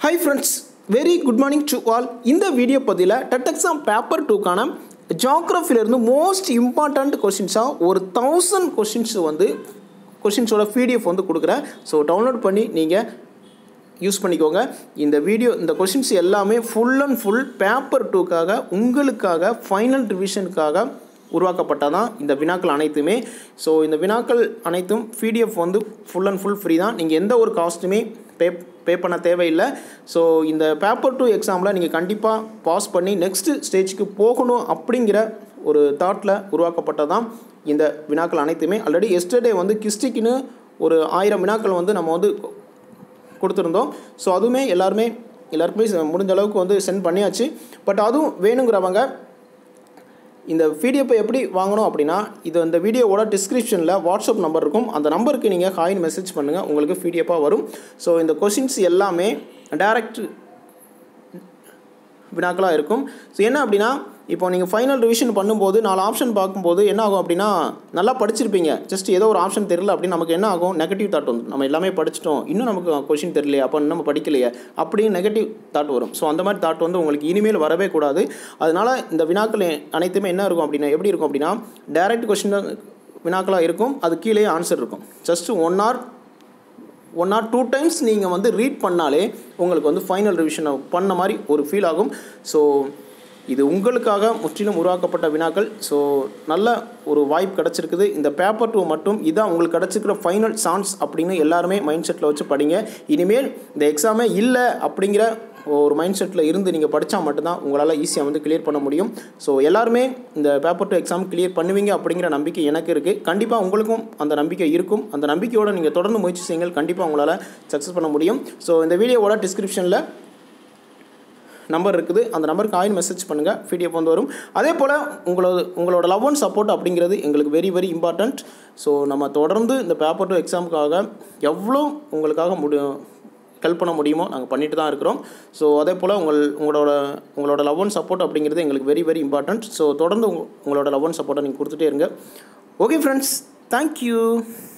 hi friends very good morning to all இந்த video பதிவில் TET exam paper டூக்கான ஜாக்ரஃபிலேருந்து மோஸ்ட் இம்பார்ட்டண்ட் கொஷின்ஸாக ஒரு தௌசண்ட் கொஷின்ஸ் வந்து கொஷின்ஸோட பிடிஎஃப் வந்து கொடுக்குறேன் ஸோ டவுன்லோட் பண்ணி நீங்கள் யூஸ் பண்ணிக்கோங்க இந்த வீடியோ இந்த கொஷின்ஸ் எல்லாமே ஃபுல் அண்ட் ஃபுல் பேப்பர் டூக்காக உங்களுக்காக ஃபைனல் ரிவிஷனுக்காக உருவாக்கப்பட்டதான் இந்த வினாக்கள் அனைத்துமே ஸோ இந்த வினாக்கள் அனைத்தும் பிடிஎஃப் வந்து ஃபுல் அண்ட் ஃபுல் ஃப்ரீ தான் நீங்கள் எந்த ஒரு காஸ்ட்டுமே பே பே பண்ண தேவையில்லை ஸோ இந்த பேப்பர் டூ எக்ஸாமில் நீங்கள் கண்டிப்பாக பாஸ் பண்ணி நெக்ஸ்ட் ஸ்டேஜுக்கு போகணும் அப்படிங்கிற ஒரு தாட்டில் உருவாக்கப்பட்டதான் இந்த வினாக்கள் அனைத்துமே ஆல்ரெடி எஸ்டர்டே வந்து கிஸ்டிக்குன்னு ஒரு ஆயிரம் வினாக்கள் வந்து நம்ம வந்து கொடுத்துருந்தோம் ஸோ அதுவுமே எல்லாருமே எல்லாருக்குமே செ- முடிஞ்ச அளவுக்கு வந்து சென்ட் பண்ணியாச்சு பட் அதுவும் வேணுங்கிறவங்க இந்த பிடிஎஃப்பை எப்படி வாங்கணும் அப்படின்னா இது இந்த வீடியோவோட டிஸ்கிரிப்ஷனில் வாட்ஸ்அப் நம்பர் இருக்கும் அந்த நம்பருக்கு நீங்கள் ஹாய்னு மெசேஜ் பண்ணுங்கள் உங்களுக்கு பிடிஎஃபாக வரும் ஸோ இந்த கொஷின்ஸ் எல்லாமே டைரக்ட் வினாக்களாக இருக்கும் ஸோ என்ன அப்படின்னா இப்போ நீங்கள் ஃபைனல் ரிவிஷன் பண்ணும்போது நாலு ஆப்ஷன் பார்க்கும்போது என்ன ஆகும் அப்படின்னா நல்லா படிச்சிருப்பீங்க ஜஸ்ட் ஏதோ ஒரு ஆப்ஷன் தெரியல அப்படின்னு நமக்கு என்ன ஆகும் நெகட்டிவ் தாட் வந்து நம்ம எல்லாமே படிச்சிட்டோம் இன்னும் நமக்கு கொஷின் தெரியலையே அப்போ நம்ம படிக்கலையே அப்படின்னு நெகட்டிவ் தாட் வரும் ஸோ அந்த மாதிரி தாட் வந்து உங்களுக்கு இனிமேல் வரவே கூடாது அதனால் இந்த வினாக்கள் அனைத்துமே என்ன இருக்கும் அப்படின்னா எப்படி இருக்கும் அப்படின்னா டைரக்ட் கொஷின் வினாக்களாக இருக்கும் அது கீழே ஆன்சர் இருக்கும் just one or one or two times நீங்கள் வந்து ரீட் பண்ணாலே உங்களுக்கு வந்து ஃபைனல் ரிவிஷனை பண்ண மாதிரி ஒரு ஃபீல் ஆகும் ஸோ இது உங்களுக்காக முற்றிலும் உருவாக்கப்பட்ட வினாக்கள் ஸோ நல்ல ஒரு வாய்ப்பு கிடச்சிருக்குது இந்த பேப்பர் டூ மட்டும் இதான் உங்களுக்கு கிடச்சிருக்கிற ஃபைனல் சான்ஸ் அப்படின்னு எல்லாருமே மைண்ட் செட்டில் வச்சு படிங்க இனிமேல் இந்த எக்ஸாமே இல்லை அப்படிங்கிற ஒரு மைண்ட் செட்டில் இருந்து நீங்கள் படித்தா மட்டும்தான் உங்களால் ஈஸியாக வந்து கிளியர் பண்ண முடியும் ஸோ எல்லாருமே இந்த பேப்பர் டூ எக்ஸாம் கிளியர் பண்ணுவீங்க அப்படிங்கிற நம்பிக்கை எனக்கு இருக்குது கண்டிப்பாக உங்களுக்கும் அந்த நம்பிக்கை இருக்கும் அந்த நம்பிக்கையோட நீங்கள் தொடர்ந்து முயற்சி செய்யுங்கள் கண்டிப்பாக உங்களால் சக்ஸஸ் பண்ண முடியும் ஸோ இந்த வீடியோவோட டிஸ்கிரிப்ஷனில் நம்பர் இருக்குது அந்த நம்பருக்கு ஆயின் மெசேஜ் பண்ணுங்கள் பிடிஎஃப் வந்து வரும் அதே போல் உங்களோட உங்களோட லவ் அண்ட் சப்போர்ட் அப்படிங்கிறது எங்களுக்கு வெரி வெரி இம்பார்ட்டண்ட் ஸோ நம்ம தொடர்ந்து இந்த பேப்பர் டூ எக்ஸாமுக்காக எவ்வளோ உங்களுக்காக முடி ஹெல்ப் பண்ண முடியுமோ நாங்கள் பண்ணிட்டு தான் இருக்கிறோம் ஸோ அதே போல் உங்கள் உங்களோட உங்களோட லவ் அண்ட் சப்போர்ட் அப்படிங்கிறது எங்களுக்கு வெரி வெரி இம்பார்ட்டண்ட் ஸோ தொடர்ந்து உங்க- உங்களோட லவ் அண்ட் சப்போர்ட்டை நீங்கள் கொடுத்துட்டே இருங்க ஓகே ஃப்ரெண்ட்ஸ் தேங்க்யூ